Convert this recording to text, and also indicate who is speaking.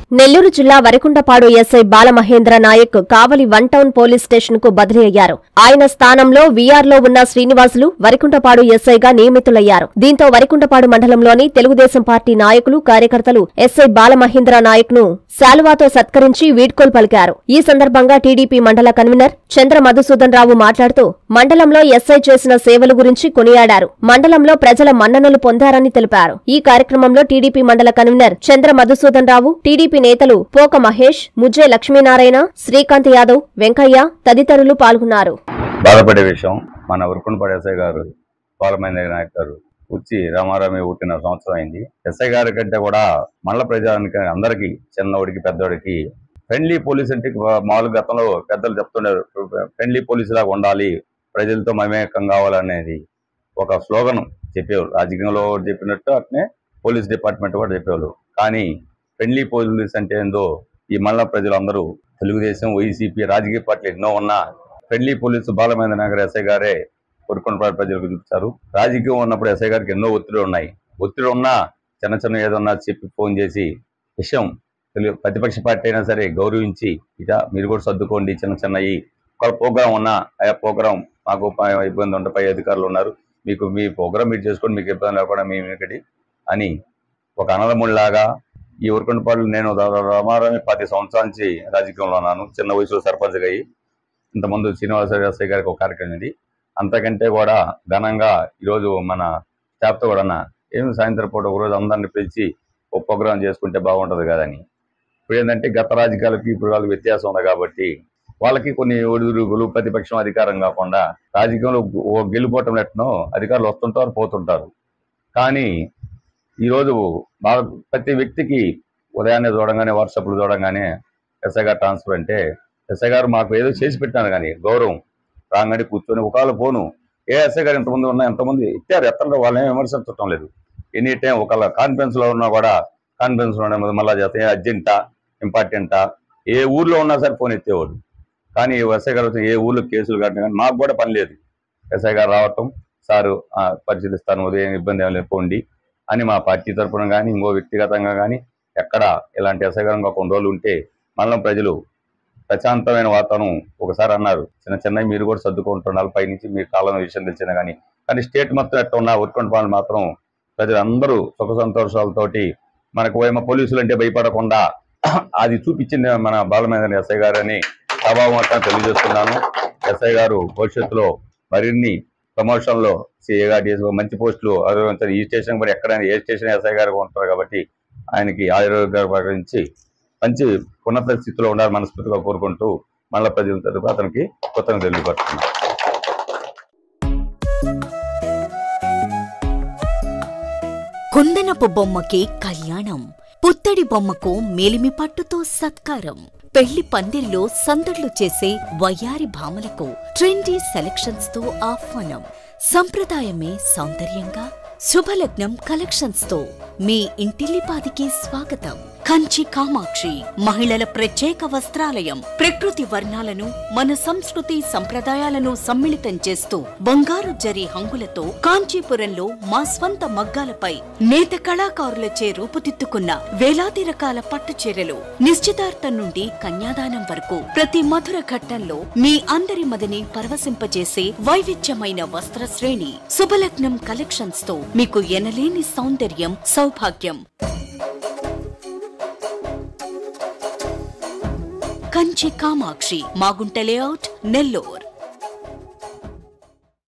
Speaker 1: నెల్లూరు జిల్లా Varikuntapadu SI Balamahendra Nayak Kavali one town police station కు బదిలీ అయ్యారు ఆయన స్థానంలో వీఆర్లో ఉన్న శ్రీనివాసులు వరికుంటపాడు ఎస్ఐగా నియమితులయ్యారు దీంతో వరికుంటపాడు మండలంలోని తెలుగుదేశం పార్టీ నాయకులు కార్యకర్తలు ఎస్ఐ బాలమహేంద్ర నాయక్ ను శాలువాతో సత్కరించి వీడ్కోలు పలికారు ఈ సందర్భంగా టీడీపీ మండల కన్వీనర్ చంద్ర మధుసూదన్ రావు మాట్లాడుతూ మండలంలో ఎస్ఐ చేసిన సేవల గురించి కొనియాడారు మండలంలో ప్రజల మన్ననలు పొందారని తెలిపారు ఈ కార్యక్రమంలో టీడీపీ మండల కన్వీనర్ చంద్ర మధుసూదన్ రావు టీడీపీ నేతలు పోక మహేష్ ముజ్జే లక్ష్మీనారాయణ శ్రీకాంత్ యాదవ్ వెంకయ్య తదితరులు పాల్గొన్నారు
Speaker 2: బాధపడే విషయం మన ఉరుకునపడి ఎస్ఐ గారు బాలమహేంద్ర నాయక్ గారు వచ్చి రామారామి పుట్టిన సంవత్సరం అయింది ఎస్ఐ గారి కంటే కూడా మండల ప్రజానికి అందరికీ చిన్నోడికి పెద్దోడికి ఫ్రెండ్లీ పోలీస్ అంటే మామూలు గతంలో పెద్దలు చెప్తుండారు ఫ్రెండ్లీ పోలీస్ లాగా ఉండాలి ప్రజలతో మమేకం కావాలనేది ఒక స్లోగన్ చెప్పేవారు రాజకీయంలో చెప్పినట్టు అట్నే పోలీస్ డిపార్ట్మెంట్ కూడా చెప్పేవాళ్ళు కానీ ఫ్రెండ్లీ పోలీస్ అంటే ఏందో ఈ మండల ప్రజలందరూ తెలుగుదేశం వైసీపీ రాజకీయ పార్టీలు ఎన్నో ఉన్నా friendly police Balamendra Nagar SI గారే కొడుకునపాడు ప్రజలకు చూపించారు రాజకీయం ఉన్నప్పుడు ఎస్ఐ గారికి ఎన్నో ఒత్తిడి ఉన్నాయి ఒత్తిడి ఉన్నా చిన్న చిన్న ఏదన్నా చెప్పి ఫోన్ చేసి విషయం తెలుగు ప్రతిపక్ష పార్టీ అయినా సరే గౌరవించి ఇక మీరు కూడా సర్దుకోండి చిన్న చిన్నవి ఒక ప్రోగ్రాం ఉన్నా ఆ ప్రోగ్రాం మాకు ప- ఇబ్బంది ఉంటే పై అధికారులు ఉన్నారు మీకు మీ ప్రోగ్రాం మీరు చేసుకోండి మీకు ఇబ్బంది లేకుండా మీ ఒకటి అని ఒక అనలముడిలాగా ఈ ఉరకొండపాడు నేను రామారామి పది సంవత్సరాల నుంచి రాజకీయంలో ఉన్నాను చిన్న వయసులో సర్పంచ్గా అయ్యి ఇంతకుముందు శ్రీనివాస ఎస్ఐ గారికి ఒక కార్యక్రమం ఇది అంతకంటే కూడా ఘనంగా ఈరోజు మన స్టాఫ్తో కూడా అన్న ఏమి సాయంత్రం పూట ఒకరోజు అందరిని పిలిచి ఒక ప్రోగ్రాం చేసుకుంటే బాగుంటుంది కదని ఇప్పుడు ఏంటంటే గత రాజకీయాలకి ఇప్పుడు వాళ్ళకి వ్యత్యాసం ఉంది కాబట్టి వాళ్ళకి కొన్ని ఒడిదుడుగులు ప్రతిపక్షం అధికారం కాకుండా రాజకీయంలో ఓ గెలుపోవటం ఎట్నో అధికారులు వస్తుంటారు పోతుంటారు కానీ ఈరోజు బాగా ప్రతి వ్యక్తికి ఉదయాన్నే చూడంగానే వాట్సాప్లు చూడంగానే ఎస్ఐ గారు ట్రాన్స్ఫర్ అంటే ఎస్ఐ గారు మాకు ఏదో చేసి పెట్టాను కానీ గౌరవం రాగానే కూర్చొని ఒకవేళ పోను ఏ ఎస్ఐ గారు ఎంతమంది ఉన్నా ఎంతమంది ఇచ్చారు ఎత్తంలో వాళ్ళని విమర్శించడం లేదు ఎనీ టైం ఒకవేళ కాన్ఫరెన్స్ లో ఉన్నా కూడా కాన్ఫరెన్స్ లో మళ్ళా చేస్తే అర్జెంటా ఇంపార్టెంటా ఏ ఊర్లో ఉన్నా సరే ఫోన్ ఎత్తేవాడు కానీ ఎస్ఐ గారు వచ్చి ఏ ఊర్లో కేసులు కట్టిన కానీ మాకు కూడా పని లేదు ఎస్ఐ గారు రావటం సారు ఆ, పరిశీలిస్తాను ఉదయం ఇబ్బంది ఏమి లేదు పోండి అని మా పార్టీ తరఫున కానీ ఇంకో వ్యక్తిగతంగా కానీ ఎక్కడ ఇలాంటి ఎస్ఐ గారు ఇంకో కొన్ని రోజులు ఉంటే మళ్ళీ ప్రజలు ప్రశాంతమైన వాతావరణం ఒకసారి అన్నారు చిన్న చిన్న మీరు కూడా సర్దుకుంటున్నారు పైనుంచి మీ కాలం విషయం తెలిసిన కానీ కానీ స్టేట్ మొత్తం ఎట్లా ఉన్నా ఉత్కంఠ పాలన మాత్రం ప్రజలందరూ సుఖ సంతోషాలతోటి మనకు ఏమో పోలీసులు అంటే భయపడకుండా అది చూపించింది మన బాలమేంద్ర ఎస్ఐ గారు అని ప్రభావం మొత్తం తెలియజేస్తున్నాను ఎస్ఐ గారు భవిష్యత్తులో మరిన్ని ప్రమోషన్లో సిఏగా డిఎస్ఓ మంచి పోస్టులు అదే ఈ స్టేషన్ కూడా ఎక్కడైనా ఏ స్టేషన్ ఎస్ఐ గారు ఉంటారు కాబట్టి ఆయనకి ఆరోగ్య గురించి మంచి ఉన్నత స్థితిలో ఉండాలని మనస్ఫూర్తిగా కోరుకుంటూ మళ్ళా ప్రజల తరపు అతనికి కొత్తగా తెలియపరుస్తున్నాను
Speaker 3: కుందనపు బొమ్మకి కళ్యాణం పుత్తడి బొమ్మకు మేలిమి పట్టుతో సత్కారం పెళ్లి పందిరిలో సందడ్లు చేసే వయ్యారి భామలకు ట్రెండీ సెలక్షన్స్ తో ఆహ్వానం సంప్రదాయమే సౌందర్యంగా శుభలగ్నం కలెక్షన్స్ తో మీ ఇంటిల్లిపాదికి స్వాగతం కంచి కామాక్షి మహిళల ప్రత్యేక వస్త్రాలయం ప్రకృతి వర్ణాలను మన సంస్కృతి సంప్రదాయాలను సమ్మిళితం చేస్తూ బంగారు జరి హంగులతో కాంచీపురంలో మా స్వంత మగ్గాలపై నేత కళాకారులచే రూపుదిద్దుకున్న వేలాది రకాల పట్టు చీరలు నిశ్చితార్థం నుండి కన్యాదానం వరకు ప్రతి మధుర ఘట్టంలో మీ అందరి మదిని పరవశింపజేసే వైవిధ్యమైన వస్త్ర శ్రేణి శుభలగ్నం కలెక్షన్స్ తో మీకు ఎనలేని సౌందర్యం సౌభాగ్యం కంచి కామాక్షి మాగుంట లేఅవుట్ నెల్లూర్